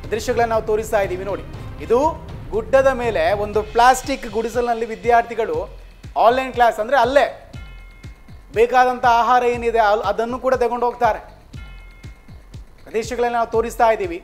ದೃಶ್ಯಗಳನ್ನ ನಾವು ತೋರಿಸ್ತಾ ಇದ್ದೀವಿ ನೋಡಿ ಇದು ಗುಡ್ಡದ ಮೇಲೆ ಒಂದು ಪ್ಲಾಸ್ಟಿಕ್ ಗುಡಿಸಲಿನಲ್ಲಿ ವಿದ್ಯಾರ್ಥಿಗಳು ಆನ್ಲೈನ್ ಕ್ಲಾಸ್ ಅಂದರೆ ಅಲ್ಲೇ ಬೇಕಾದಂಥ ಆಹಾರ ಏನಿದೆ ಅಲ್- ಅದನ್ನು ಕೂಡ ತಗೊಂಡು ಹೋಗ್ತಾರೆ ದೃಶ್ಯಗಳನ್ನ ನಾವು ತೋರಿಸ್ತಾ ಇದ್ದೀವಿ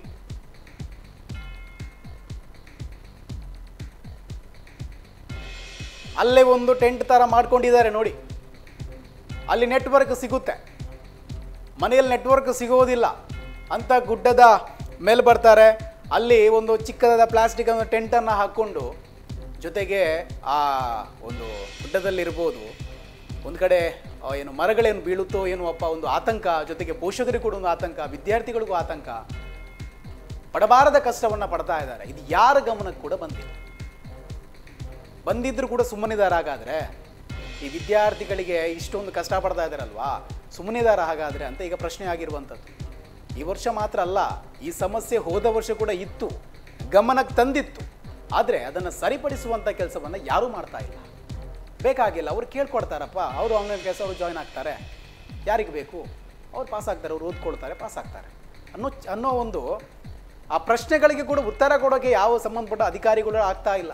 ಅಲ್ಲೇ ಒಂದು ಟೆಂಟ್ ಥರ ಮಾಡ್ಕೊಂಡಿದ್ದಾರೆ ನೋಡಿ ಅಲ್ಲಿ ನೆಟ್ವರ್ಕ್ ಸಿಗುತ್ತೆ ಮನೆಯಲ್ಲಿ ನೆಟ್ವರ್ಕ್ ಸಿಗೋದಿಲ್ಲ ಅಂತ ಗುಡ್ಡದ ಮೇಲೆ ಬರ್ತಾರೆ ಅಲ್ಲಿ ಒಂದು ಚಿಕ್ಕದಾದ ಪ್ಲಾಸ್ಟಿಕ್ ಒಂದು ಟೆಂಟನ್ನು ಹಾಕ್ಕೊಂಡು ಜೊತೆಗೆ ಆ ಒಂದು ಗುಡ್ಡದಲ್ಲಿರ್ಬೋದು ಒಂದು ಕಡೆ ಆ, ಏನು ಮರಗಳೇನು ಬೀಳುತ್ತೋ ಏನೋ ಅಪ್ಪ ಒಂದು ಆತಂಕ ಜೊತೆಗೆ ಪೋಷಕರಿಗೂ ಕೂಡ ಒಂದು ಆತಂಕ ವಿದ್ಯಾರ್ಥಿಗಳಿಗೂ ಆತಂಕ ಪಡಬಾರದ ಕಷ್ಟವನ್ನು ಪಡ್ತಾ ಇದ್ದಾರೆ ಇದು ಯಾರ ಗಮನಕ್ಕೆ ಕೂಡ ಬಂದಿಲ್ಲ ಬಂದಿದ್ರು ಕೂಡ ಸುಮ್ಮನಿದಾರ ಹಾಗಾದ್ರೆ ಈ ವಿದ್ಯಾರ್ಥಿಗಳಿಗೆ ಇಷ್ಟೊಂದು ಕಷ್ಟ ಪಡ್ತಾ ಇದ್ದಾರಲ್ವಾ ಸುಮ್ಮನಿದಾರ ಹಾಗಾದ್ರೆ ಅಂತ ಈಗ ಪ್ರಶ್ನೆ ಆಗಿರುವಂಥದ್ದು ಈ ವರ್ಷ ಮಾತ್ರ ಅಲ್ಲ ಈ ಸಮಸ್ಯೆ ಹೋದ ವರ್ಷ ಕೂಡ ಇತ್ತು ಗಮನಕ್ಕೆ ತಂದಿತ್ತು ಆದರೆ ಅದನ್ನು ಸರಿಪಡಿಸುವಂಥ ಕೆಲಸವನ್ನು ಯಾರೂ ಮಾಡ್ತಾ ಇಲ್ಲ ಬೇಕಾಗಿಲ್ಲ ಅವ್ರು ಕೇಳ್ಕೊಡ್ತಾರಪ್ಪ ಅವರು ಆನ್ಲೈನ್ ಕೆಲಸ ಅವರು ಜಾಯ್ನ್ ಆಗ್ತಾರೆ ಯಾರಿಗೆ ಬೇಕು ಅವ್ರು ಪಾಸ್ ಆಗ್ತಾರೆ ಅವ್ರು ಓದ್ಕೊಳ್ತಾರೆ ಪಾಸ್ ಆಗ್ತಾರೆ ಅನ್ನೋ ಅನ್ನೋ ಒಂದು ಆ ಪ್ರಶ್ನೆಗಳಿಗೆ ಕೂಡ ಉತ್ತರ ಕೊಡೋಕ್ಕೆ ಯಾವ ಸಂಬಂಧಪಟ್ಟ ಅಧಿಕಾರಿಗಳು ಆಗ್ತಾ ಇಲ್ಲ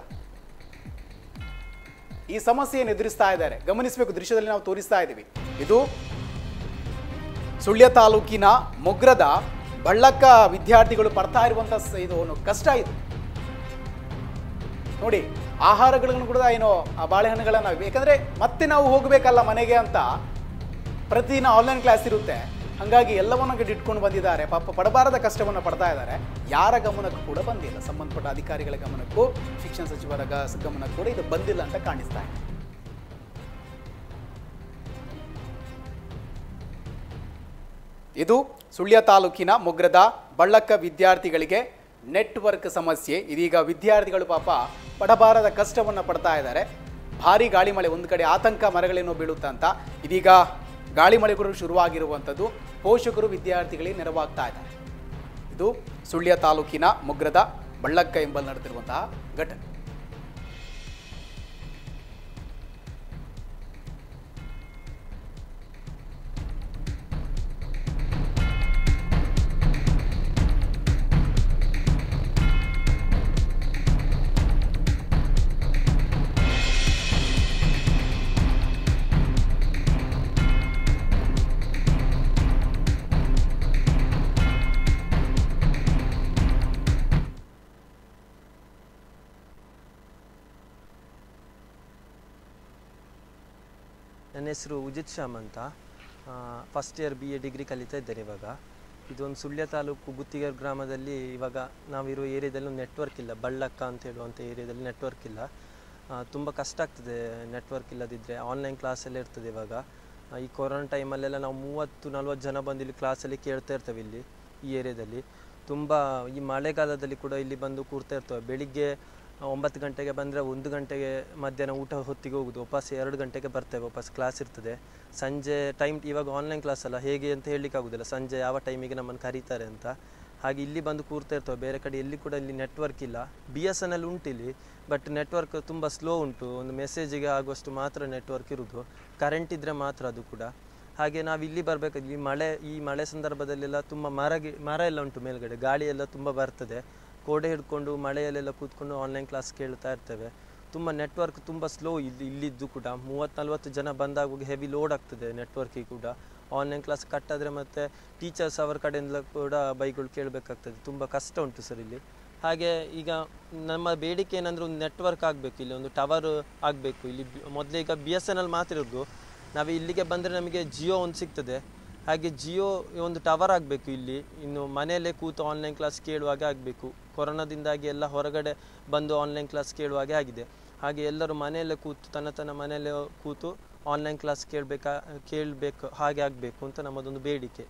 ಈ ಸಮಸ್ಯೆಯನ್ನು ಎದುರಿಸ್ತಾ ಇದ್ದಾರೆ ಗಮನಿಸಬೇಕು ದೃಶ್ಯದಲ್ಲಿ ನಾವು ತೋರಿಸ್ತಾ ಇದ್ದೀವಿ ಇದು ಸುಳ್ಯ ತಾಲೂಕಿನ ಮೊಗ್ರದ ಬಳ್ಳಕ್ಕ ವಿದ್ಯಾರ್ಥಿಗಳು ಪಡ್ತಾ ಇರುವಂಥ ಸ- ಇದು ಒಂದು ಕಷ್ಟ ಇದು ನೋಡಿ ಆಹಾರಗಳನ್ನು ಕೂಡ ಏನು ಆ ಬಾಳೆಹಣ್ಣುಗಳನ್ನು ಯಾಕಂದರೆ ಮತ್ತೆ ನಾವು ಹೋಗಬೇಕಲ್ಲ ಮನೆಗೆ ಅಂತ ಪ್ರತಿದಿನ ಆನ್ಲೈನ್ ಕ್ಲಾಸ್ ಇರುತ್ತೆ ಹಾಗಾಗಿ ಎಲ್ಲವನ್ನ ಇಟ್ಕೊಂಡು ಬಂದಿದ್ದಾರೆ ಪಾಪ ಪಡಬಾರದ ಕಷ್ಟವನ್ನು ಪಡ್ತಾ ಇದ್ದಾರೆ ಯಾರ ಗಮನಕ್ಕೂ ಕೂಡ ಬಂದಿಲ್ಲ ಸಂಬಂಧಪಟ್ಟ ಅಧಿಕಾರಿಗಳ ಗಮನಕ್ಕೂ ಶಿಕ್ಷಣ ಸಚಿವರ ಗ- ಗಮನಕ್ಕೂ ಕೂಡ ಇದು ಬಂದಿಲ್ಲ ಅಂತ ಕಾಣಿಸ್ತಾ ಇದೆ ಇದು ಸುಳ್ಯ ತಾಲೂಕಿನ ಮೊಗ್ರದ ಬಳ್ಳಕ್ಕ ವಿದ್ಯಾರ್ಥಿಗಳಿಗೆ ನೆಟ್ವರ್ಕ್ ಸಮಸ್ಯೆ ಇದೀಗ ವಿದ್ಯಾರ್ಥಿಗಳು ಪಾಪ ಪಡಬಾರದ ಕಷ್ಟವನ್ನು ಪಡ್ತಾ ಇದ್ದಾರೆ ಭಾರಿ ಗಾಳಿ ಮಳೆ ಒಂದು ಕಡೆ ಆತಂಕ ಮರಗಳೇನೋ ಬೀಳುತ್ತಂತ ಇದೀಗ ಗಾಳಿ ಮಳೆ ಕೂಡ ಶುರುವಾಗಿರುವಂಥದ್ದು ಪೋಷಕರು ವಿದ್ಯಾರ್ಥಿಗಳಿಗೆ ನೆರವಾಗ್ತಾ ಇದ್ದಾರೆ ಇದು ಸುಳ್ಯ ತಾಲೂಕಿನ ಮೊಗ್ರದ ಬಳ್ಳಕ್ಕ ಎಂಬಲ್ಲಿ ನಡೆದಿರುವಂತಹ ಘಟನೆ ನನ್ನ ಹೆಸರು ಉಜಿತ್ ಶ್ಯಾಮ್ ಅಂತ first year B A degree ಕಲಿತಾ ಇದ್ದೇನೆ ಇವಾಗ ಇದೊಂದು ಸುಳ್ಯ ತಾಲೂಕು ಗುತ್ತಿಗೆರ್ ಗ್ರಾಮದಲ್ಲಿ ಇವಾಗ ನಾವಿರೋ ಏರಿಯಾದಲ್ಲಿ ನೆಟ್ವರ್ಕ್ ಇಲ್ಲ ಬಳ್ಳಕ್ಕ ಅಂತ ಹೇಳುವಂಥ ಏರಿಯಾದಲ್ಲಿ ನೆಟ್ವರ್ಕ್ ಇಲ್ಲ ತುಂಬ ಕಷ್ಟ ಆಗ್ತದೆ ನೆಟ್ವರ್ಕ್ ಇಲ್ಲದಿದ್ದರೆ ಆನ್ಲೈನ್ ಕ್ಲಾಸೆಲ್ಲ ಇರ್ತದೆ ಇವಾಗ ಆ, ಈ ಕೊರೋನಾ ಟೈಮಲ್ಲೆಲ್ಲ ನಾವು ಮೂವತ್ತು ನಲ್ವತ್ತು ಜನ ಬಂದು ಇಲ್ಲಿ ಕ್ಲಾಸಲ್ಲಿ ಕೇಳ್ತಾ ಇರ್ತೇವೆ ಇಲ್ಲಿ ಈ ಏರಿಯಾದಲ್ಲಿ ತುಂಬ ಈ ಮಳೆಗಾಲದಲ್ಲಿ ಕೂಡ ಇಲ್ಲಿ ಬಂದು ಕೂರ್ತಾ ಇರ್ತೇವೆ ಬೆಳಿಗ್ಗೆ ಒಂಬತ್ತು ಗಂಟೆಗೆ ಬಂದರೆ ಒಂದು ಗಂಟೆಗೆ ಮಧ್ಯಾಹ್ನ ಊಟ ಹೊತ್ತಿಗೆ ಹೋಗುದು ವಾಪಸ್ ಎರಡು ಗಂಟೆಗೆ ಬರ್ತೇವೆ ವಾಪಸ್ ಕ್ಲಾಸ್ ಇರ್ತದೆ ಸಂಜೆ ಟೈಮ್ ಇವಾಗ ಆನ್ಲೈನ್ ಕ್ಲಾಸ್ ಅಲ್ಲ ಹೇಗೆ ಅಂತ ಹೇಳಲಿಕ್ಕೆ ಆಗೋದಿಲ್ಲ ಸಂಜೆ ಯಾವ ಟೈಮಿಗೆ ನಮ್ಮನ್ನು ಕರೀತಾರೆ ಅಂತ ಹಾಗೆ ಇಲ್ಲಿ ಬಂದು ಕೂರ್ತಾ ಇರ್ತೇವೆ ಬೇರೆ ಕಡೆ ಎಲ್ಲಿ ಕೂಡ ಇಲ್ಲಿ ನೆಟ್ವರ್ಕ್ ಇಲ್ಲ ಬಿ ಎಸ್ ಎನ್ ಎಲ್ ಉಂಟು ಇಲ್ಲಿ ಬಟ್ ನೆಟ್ವರ್ಕ್ ತುಂಬ ಸ್ಲೋ ಉಂಟು ಒಂದು ಮೆಸೇಜಿಗೆ ಆಗುವಷ್ಟು ಮಾತ್ರ ನೆಟ್ವರ್ಕ್ ಇರುವುದು ಕರೆಂಟ್ ಇದ್ದರೆ ಮಾತ್ರ ಅದು ಕೂಡ ಹಾಗೆ ನಾವು ಇಲ್ಲಿ ಬರಬೇಕು ಇಲ್ಲಿ ಮಳೆ ಈ ಮಳೆ ಸಂದರ್ಭದಲ್ಲೆಲ್ಲ ತುಂಬ ಮರ ಗಿ ಮರ ಎಲ್ಲ ಉಂಟು ಮೇಲ್ಗಡೆ ಗಾಳಿ ಎಲ್ಲ ತುಂಬ ಬರ್ತದೆ ಕೋಡೆ ಹಿಡ್ಕೊಂಡು ಮಳೆಯಲ್ಲೆಲ್ಲ ಕೂತ್ಕೊಂಡು ಆನ್ಲೈನ್ ಕ್ಲಾಸ್ ಕೇಳ್ತಾ ಇರ್ತೇವೆ ತುಂಬ ನೆಟ್ವರ್ಕ್ ತುಂಬ ಸ್ಲೋ ಇಲ್ಲಿ ಇಲ್ಲಿದ್ದು ಕೂಡ ಮೂವತ್ತು ನಲ್ವತ್ತು ಜನ ಬಂದಾಗ ಹೆವಿ ಲೋಡ್ ಆಗ್ತದೆ ನೆಟ್ವರ್ಕಿಗೆ ಕೂಡ ಆನ್ಲೈನ್ ಕ್ಲಾಸ್ ಕಟ್ಟಾದರೆ ಮತ್ತು ಟೀಚರ್ಸ್ ಅವರ ಕಡೆಯಿಂದ ಕೂಡ ಬೈಗಳು ಕೇಳಬೇಕಾಗ್ತದೆ ತುಂಬ ಕಷ್ಟ ಉಂಟು ಸರ್ ಇಲ್ಲಿ ಹಾಗೆ ಈಗ ನಮ್ಮ ಬೇಡಿಕೆ ಏನಂದ್ರೆ ಒಂದು ನೆಟ್ವರ್ಕ್ ಆಗಬೇಕು ಇಲ್ಲಿ ಒಂದು ಟವರ್ ಆಗಬೇಕು ಇಲ್ಲಿ ಮೊದಲೇ ಈಗ ಬಿ ಎಸ್ ಎನ್ ಎಲ್ ಮಾತ್ರ ಇರೋದು ನಾವು ಇಲ್ಲಿಗೆ ಬಂದರೆ ನಮಗೆ ಜಿಯೋ ಒಂದು ಸಿಗ್ತದೆ ಹಾಗೆ ಜಿಯೋ ಒಂದು ಟವರ್ ಆಗಬೇಕು ಇಲ್ಲಿ ಇನ್ನು ಮನೆಯಲ್ಲೇ ಕೂತು ಆನ್ಲೈನ್ ಕ್ಲಾಸ್ ಕೇಳುವಾಗೆ ಆಗಬೇಕು ಕೊರೋನಾದಿಂದಾಗಿ ಎಲ್ಲ ಹೊರಗಡೆ ಬಂದು ಆನ್ಲೈನ್ ಕ್ಲಾಸ್ ಕೇಳುವಾಗೆ ಆಗಿದೆ ಹಾಗೆ ಎಲ್ಲರೂ ಮನೆಯಲ್ಲೇ ಕೂತು ತನ್ನ ತನ್ನ ಮನೆಯಲ್ಲೇ ಕೂತು ಆನ್ಲೈನ್ ಕ್ಲಾಸ್ ಕೇಳಬೇಕಾ ಕೇಳಬೇಕು ಹಾಗೆ ಆಗಬೇಕು ಅಂತ ನಮ್ಮದೊಂದು ಬೇಡಿಕೆ